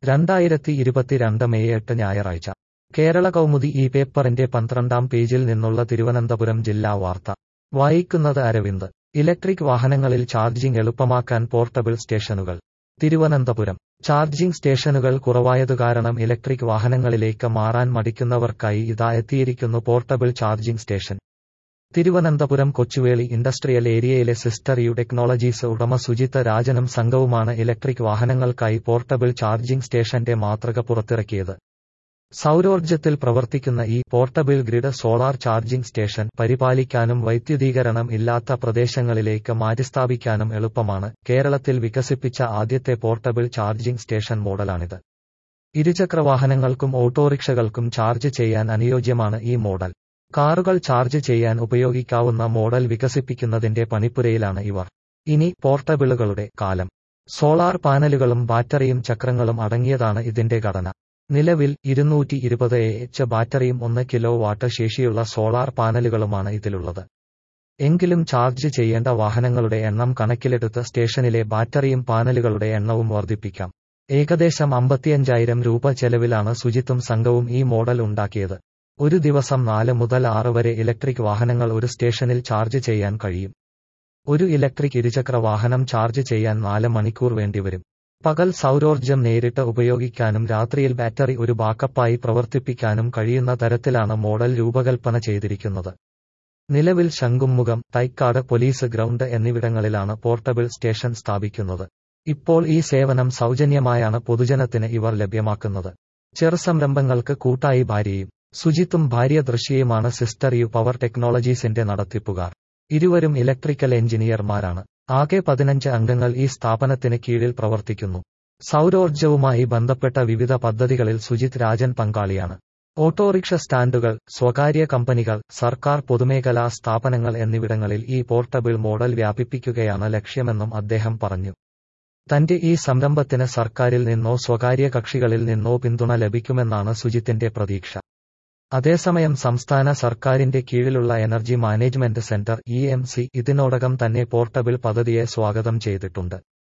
രണ്ടായിരത്തി ഇരുപത്തിരണ്ട് മെയ് എട്ട് ഞായറാഴ്ച കേരള കൗമുദി ഈ പേപ്പറിന്റെ പന്ത്രണ്ടാം പേജിൽ നിന്നുള്ള തിരുവനന്തപുരം ജില്ലാ വാർത്ത വായിക്കുന്നത് അരവിന്ദ് ഇലക്ട്രിക് വാഹനങ്ങളിൽ ചാർജിംഗ് എളുപ്പമാക്കാൻ പോർട്ടബിൾ സ്റ്റേഷനുകൾ തിരുവനന്തപുരം ചാർജിംഗ് സ്റ്റേഷനുകൾ കുറവായതുകാരണം ഇലക്ട്രിക് വാഹനങ്ങളിലേക്ക് മാറാൻ മടിക്കുന്നവർക്കായി ഇതാ എത്തിയിരിക്കുന്നു portable charging station Thiruvananthapuram Kochuveli industrial ഏരിയയിലെ സിസ്റ്റർ യു ടെക്നോളജീസ് ഉടമ സുജിത്ത് രാജനും സംഘവുമാണ് ഇലക്ട്രിക് വാഹനങ്ങൾക്കായി പോർട്ടബിൾ ചാർജിംഗ് സ്റ്റേഷന്റെ മാതൃക പുറത്തിറക്കിയത് സൗരോർജ്ജത്തിൽ പ്രവർത്തിക്കുന്ന ഈ portable grid solar charging station പരിപാലിക്കാനും വൈദ്യുതീകരണം ഇല്ലാത്ത പ്രദേശങ്ങളിലേക്ക് മാറ്റിസ്ഥാപിക്കാനും എളുപ്പമാണ് കേരളത്തിൽ വികസിപ്പിച്ച ആദ്യത്തെ പോർട്ടബിൾ ചാർജിംഗ് സ്റ്റേഷൻ മോഡലാണിത് ഇരുചക്രവാഹനങ്ങൾക്കും ഓട്ടോറിക്ഷകൾക്കും ചാർജ് ചെയ്യാൻ അനുയോജ്യമാണ് ഈ മോഡൽ കാറുകൾ ചാർജ് ചെയ്യാൻ ഉപയോഗിക്കാവുന്ന മോഡൽ വികസിപ്പിക്കുന്നതിന്റെ പണിപ്പുരയിലാണ് ഇവർ ഇനി പോർട്ടബിളുകളുടെ കാലം സോളാർ പാനലുകളും ബാറ്ററിയും ചക്രങ്ങളും അടങ്ങിയതാണ് ഇതിന്റെ ഘടന നിലവിൽ ഇരുന്നൂറ്റി ഇരുപത് എ എച്ച് ബാറ്ററിയും ഒന്ന് കിലോ വാട്ട് ശേഷിയുള്ള സോളാർ പാനലുകളുമാണ് ഇതിലുള്ളത് എങ്കിലും ചാർജ് ചെയ്യേണ്ട വാഹനങ്ങളുടെ എണ്ണം കണക്കിലെടുത്ത് സ്റ്റേഷനിലെ ബാറ്ററിയും പാനലുകളുടെ എണ്ണവും വർദ്ധിപ്പിക്കാം ഏകദേശം അമ്പത്തിയഞ്ചായിരം രൂപ ചെലവിലാണ് സുജിത്തും സംഘവും ഈ മോഡൽ ഉണ്ടാക്കിയത് ഒരു ദിവസം നാല് മുതൽ ആറ് വരെ ഇലക്ട്രിക് വാഹനങ്ങൾ ഒരു സ്റ്റേഷനിൽ ചാർജ് ചെയ്യാൻ കഴിയും ഒരു ഇലക്ട്രിക് ഇരുചക്ര വാഹനം ചാർജ് ചെയ്യാൻ നാല് മണിക്കൂർ വേണ്ടിവരും പകൽ സൗരോർജ്ജം നേരിട്ട് ഉപയോഗിക്കാനും രാത്രിയിൽ ബാറ്ററി ഒരു ബാക്കപ്പായി പ്രവർത്തിപ്പിക്കാനും കഴിയുന്ന തരത്തിലാണ് മോഡൽ രൂപകൽപ്പന ചെയ്തിരിക്കുന്നത് നിലവിൽ ശംഖുമുഖം തൈക്കാട് പോലീസ് ഗ്രൗണ്ട് എന്നിവിടങ്ങളിലാണ് പോർട്ടബിൾ സ്റ്റേഷൻ സ്ഥാപിക്കുന്നത് ഇപ്പോൾ ഈ സേവനം സൗജന്യമായാണ് പൊതുജനത്തിന് ഇവർ ലഭ്യമാക്കുന്നത് ചെറുസംരംഭങ്ങൾക്ക് കൂട്ടായി ഭാര്യയും സുജിത്തും ഭാര്യ ദൃശ്യയുമാണ് സിസ്റ്റർ യു പവർ ടെക്നോളജീസിന്റെ നടത്തിപ്പുകാർ ഇരുവരും ഇലക്ട്രിക്കൽ എഞ്ചിനീയർമാരാണ് ആകെ പതിനഞ്ച് അംഗങ്ങൾ ഈ സ്ഥാപനത്തിന് കീഴിൽ പ്രവർത്തിക്കുന്നു സൗരോർജ്ജവുമായി ബന്ധപ്പെട്ട വിവിധ പദ്ധതികളിൽ സുജിത് രാജൻ പങ്കാളിയാണ് ഓട്ടോറിക്ഷ സ്റ്റാൻഡുകൾ സ്വകാര്യ കമ്പനികൾ സർക്കാർ പൊതുമേഖലാ സ്ഥാപനങ്ങൾ എന്നിവിടങ്ങളിൽ ഈ പോർട്ടബിൾ മോഡൽ വ്യാപിപ്പിക്കുകയാണ് ലക്ഷ്യമെന്നും അദ്ദേഹം പറഞ്ഞു തന്റെ ഈ സംരംഭത്തിന് സർക്കാരിൽ നിന്നോ സ്വകാര്യ കക്ഷികളിൽ നിന്നോ പിന്തുണ ലഭിക്കുമെന്നാണ് സുജിത്തിന്റെ പ്രതീക്ഷ അതേസമയം സംസ്ഥാന സർക്കാരിന്റെ കീഴിലുള്ള energy management centre E M C ഇതിനോടകം തന്നെ പോർട്ടബിൾ പദ്ധതിയെ സ്വാഗതം ചെയ്തിട്ടുണ്ട്